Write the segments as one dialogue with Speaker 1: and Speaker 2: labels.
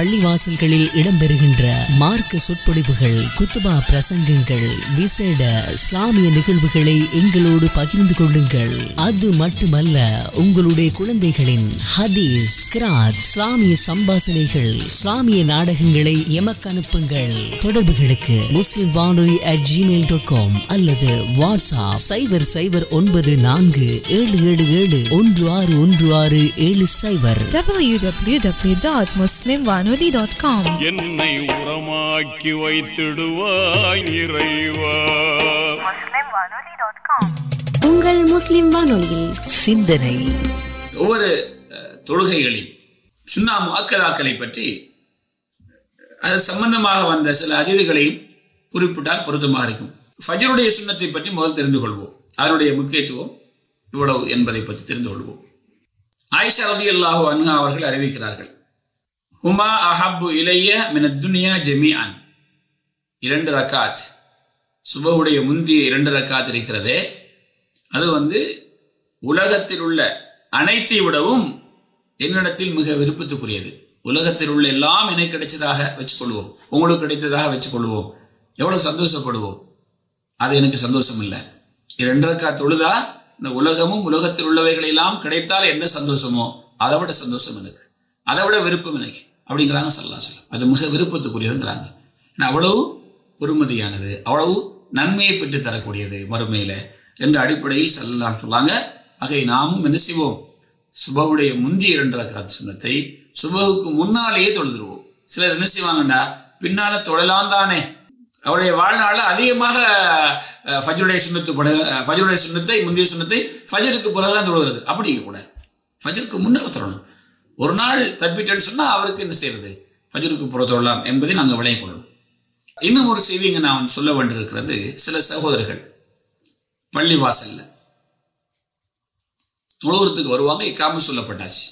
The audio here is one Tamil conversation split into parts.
Speaker 1: பள்ளிவாசல்களில் இடம்பெறுகின்ற மார்க்க சொற்பொழிவுகள் குத்துபா பிரசங்கங்கள் விசேட இஸ்லாமிய நிகழ்வுகளை எங்களோடு பகிர்ந்து கொள்ளுங்கள் அது மட்டுமல்ல உங்களுடைய குழந்தைகளின் ஹதீஸ் கிராத் இஸ்லாமிய சம்பாசனைகள் இஸ்லாமிய நாடகங்களை எமக்கு அனுப்புங்கள் தொடர்புகளுக்கு முஸ்லிம் வானொலி அட் ஜிமெயில் டாட் காம் அல்லது வாட்ஸ்அப் சைபர் சைபர் ஒன்பது நான்கு ஏழு ஏழு ஏழு ஒன்று ஆறு ஒன்று ஆறு ஏழு சைபர்
Speaker 2: www.muslimwanoli.com
Speaker 3: என்னை உரமாக்கி வைத்திடுவாய் இறைவா
Speaker 4: உங்கள் முஸ்லிம் வானொலியில்
Speaker 1: சிந்தனை
Speaker 5: ஒவ்வொரு அஹ், தொழுகைகளில் சுன்னா முஅக்கதாக்களை பற்றி அது சம்பந்தமாக வந்த சில அதிதிகளையும் குறிப்பிட்டால் பொருத்தமாக இருக்கும் ஃபஜருடைய சுண்ணத்தை பற்றி முதல் தெரிந்து கொள்வோம் அதனுடைய முக்கியத்துவம் இவ்வளவு என்பதை பற்றி தெரிந்து கொள்வோம் ஆயிஷா ரதி அல்லாஹு அன்ஹா அவர்கள் அறிவிக்கிறார்கள் ஹுமா அஹப்பு இலைய மின துனியா ஜெமியான் இரண்டு ரக்காத் சுபஹுடைய முந்திய இரண்டு ரக்காத் இருக்கிறதே அது வந்து உலகத்தில் உள்ள அனைத்தை விடவும் என்னிடத்தில் மிக விருப்பத்துக்குரியது உலகத்தில் உள்ள எல்லாம் எனக்கு கிடைச்சதாக வச்சுக்கொள்வோம் உங்களுக்கு கிடைத்ததாக வச்சுக்கொள்வோம் எவ்வளவு சந்தோஷப்படுவோம் அது எனக்கு சந்தோஷம் இல்லை இரண்டரைக்கா தொழுதா இந்த உலகமும் உலகத்தில் உள்ளவைகள் எல்லாம் கிடைத்தால் என்ன சந்தோஷமோ அதை விட சந்தோஷம் எனக்கு அதை விட விருப்பம் எனக்கு அப்படிங்கிறாங்க சல்லா சொல்லம் அது மிக விருப்பத்துக்குரியதுங்கிறாங்க ஏன்னா அவ்வளவு பொறுமதியானது அவ்வளவு நன்மையை பெற்று தரக்கூடியது மறுமையில என்ற அடிப்படையில் சல்லலாம் சொல்லாங்க ஆகவே நாமும் என்ன செய்வோம் சுபகுடைய முந்தைய இரண்டு ரக்காத் சுண்ணத்தை சுபகுக்கு முன்னாலேயே தொழுதுருவோம் சிலர் என்ன செய்வாங்கண்டா பின்னால தொழலாம் தானே அவருடைய வாழ்நாள் அதிகமாக அஹ், ஃபஜ்ருடைய சுண்ணத்து பட ஃபஜ்ருடைய சுண்ணத்தை முந்தைய சுண்ணத்தை ஃபஜருக்கு பிறகுதான் தொழுகிறது அப்படி இருக்கக்கூடாது ஃபஜருக்கு முன்னால் தொழணும் ஒரு நாள் தப்பிட்டேன்னு சொன்னா அவருக்கு என்ன செய்யறது ஃபஜருக்கு புற தொழலாம் என்பதை நாங்கள் விளைய கொள்ளணும் இன்னும் ஒரு செய்தி இங்க நான் சொல்ல வேண்டியிருக்கிறது சில சகோதரர்கள் பள்ளி வாசல்ல தொழுகிறதுக்கு வருவாங்க இக்காம சொல்லப்பட்டாச்சு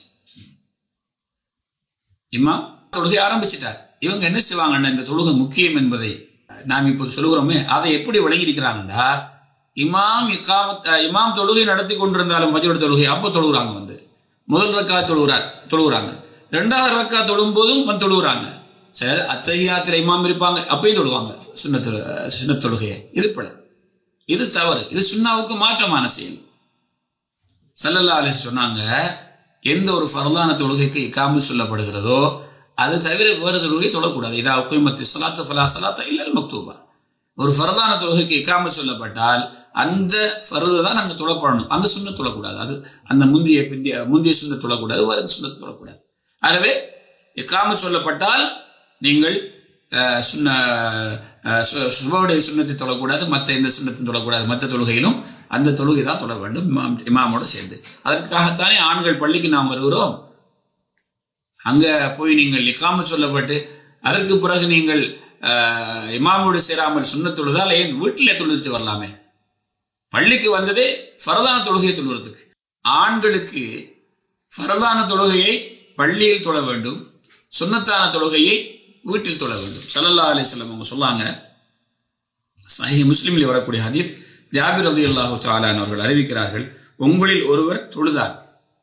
Speaker 5: இம்மா தொழுகை ஆரம்பிச்சிட்டார் இவங்க என்ன செய்வாங்கன்னா இந்த தொழுகை முக்கியம் என்பதை நாம் இப்போது சொல்லுகிறோமே அதை எப்படி விளங்கியிருக்கிறாங்கன்னா இமாம் இக்காமத் அஹ், இமாம் தொழுகை நடத்தி கொண்டிருந்தாலும் ஃபஜ்ரோட தொழுகை அப்போ தொழுகிறாங்க வந்து முதல் ரக்கா தொழுகிறார் தொழுகிறாங்க ரெண்டாவது ரக்கா தொழும் போதும் வந்து தொழுகிறாங்க சரி அத்தகையாத்திர இமாம் இருப்பாங்க அப்பயும் தொழுவாங்க சின்ன சின்ன தொழுகையை இது பட இது தவறு இது சுண்ணாவுக்கு மாற்றமான செயல் சல்லல்லா அலிஸ் சொன்னாங்க எந்த ஒரு ஃபர்லான தொழுகைக்கு இக்காமு சொல்லப்படுகிறதோ அது தவிர வேறு தொழுகை தொழக்கூடாது இதா உக்கைமத்தி சலாத்து ஃபலா சலாத்தா இல்லல் மக்தூபா ஒரு ஃபர்தான தொழுகைக்கு இக்காம சொல்லப்பட்டால் அந்த ஃபர்து தான் அங்கே தொழப்படணும் அந்த சுண்ண தொழக்கூடாது அது அந்த முந்திய பிந்திய முந்திய சுண்ண தொழக்கூடாது வேறு சுண்ண தொழக்கூடாது ஆகவே இக்காம சொல்லப்பட்டால் நீங்கள் அஹ், சுண்ண அஹ், சு- சுபவுடைய சுண்ணத்தை தொழக்கூடாது மற்ற எந்த சுண்ணத்தையும் தொழக்கூடாது மற்ற தொழுகையிலும் அந்த தொழுகை தான் தொழ வேண்டும் இமாம் இமாமோட சேர்ந்து அதற்காகத்தானே ஆண்கள் பள்ளிக்கு நாம் வருகிறோம் அங்க போய் நீங்கள் இக்காம சொல்லப்பட்டு அதற்கு பிறகு நீங்கள் அஹ், இமாமோடு சேராமல் சுண்ணத் தொழுதால் ஏன் வீட்டிலே தொழுது வரலாமே பள்ளிக்கு வந்ததே ஃபரதான தொழுகையை தொழுகிறதுக்கு ஆண்களுக்கு ஃபரதான தொழுகையை பள்ளியில் தொழ வேண்டும் சுன்னத்தான தொழுகையை வீட்டில் தொழ வேண்டும் சல்லல்லா அலிஸ்லாம் அவங்க சொல்லாங்க சஹி முஸ்லிமில் வரக்கூடிய ஹதீத் ஜாபிர் ரதி அல்லாஹு தாலான் அவர்கள் அறிவிக்கிறார்கள் உங்களில் ஒருவர் தொழுதார்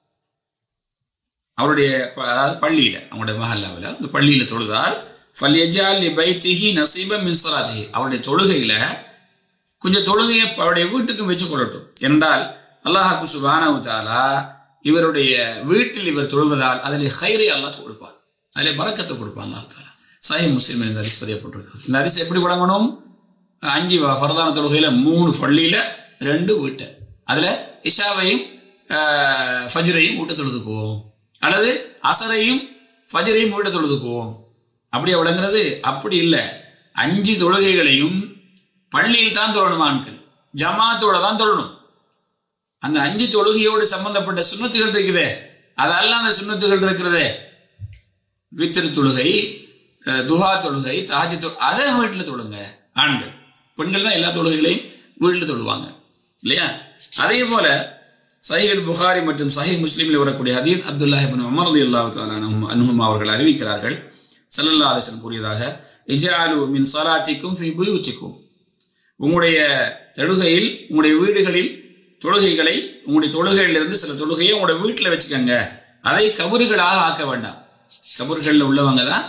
Speaker 5: அவருடைய ப- அதாவது பள்ளியில அவங்களுடைய மஹல்லாவில் அந்த பள்ளியில தொழுதால் ஃபல்யஜால் லி பைத்திஹி நசீபம் மின் ஸலாத்திஹி அவருடைய தொழுகையில கொஞ்சம் தொழுகையை அவருடைய வீட்டுக்கும் வச்சு கொள்ளட்டும் என்றால் அல்லாஹாக்கு சுபானவு தாலா இவருடைய வீட்டில் இவர் தொழுவதால் அதில் ஹைரை அல்லாஹ் கொடுப்பார் அதில் பறக்கத்தை கொடுப்பான் அல்லாஹ் தாலா சஹி முஸ்லிம் இந்த அரிசி பதியப்பட்டிருக்கு இந்த அரிசி எப்படி வழங்கணும் அஞ்சு வ- ஃபர்தான தொழுகையில மூணு பள்ளியில ரெண்டு வீட்டை அதுல இஷாவையும் ஆஹ், ஃபஜ்ரையும் வீட்டை தொழுதுக்குவோம் அல்லது அசரையும் ஃபஜ்ரையும் வீட்டை தொழுதுக்குவோம் அப்படியே விளங்குறது அப்படி இல்லை அஞ்சு தொழுகைகளையும் பள்ளியில் தான் தொழணும் ஆண்கள் ஜமாத்தோட தான் தொழணும் அந்த அஞ்சு தொழுகையோடு சம்பந்தப்பட்ட சுண்ணத்துகள் இருக்குதே அதெல்லாம் அந்த சுண்ணத்துகள் இருக்கிறதே வித்திரு தொழுகை அஹ், துஹா தொழுகை தாஜி தொழு அதை வீட்டில் தொழுங்க ஆண்கள் பெண்கள் தான் எல்லா தொழுகைகளையும் வீட்டில் தொழுவாங்க இல்லையா அதே போல சஹீல் புகாரி மற்றும் சஹி முஸ்லீமில் வரக்கூடிய ஹதீத் அப்துல்லா இப்னு உமர் ரலியல்லாஹு அல்லாஹு அன்ஹும் அவர்கள் அறிவிக்கிறார்கள் ஸல்லல்லாஹு அலைஹி வஸல்லம் கூறியதாக இஜாலு மின் ஸலாத்திக்கும் ஃபீ புயூத்திக்கும் உங்களுடைய தொழுகையில் உங்களுடைய வீடுகளில் தொழுகைகளை உங்களுடைய தொழுகையிலிருந்து சில தொழுகையை உங்களுடைய வீட்டில் வச்சுக்கோங்க அதை கபறுகளாக ஆக்க வேண்டாம் கபறுகளில் உள்ளவங்க தான்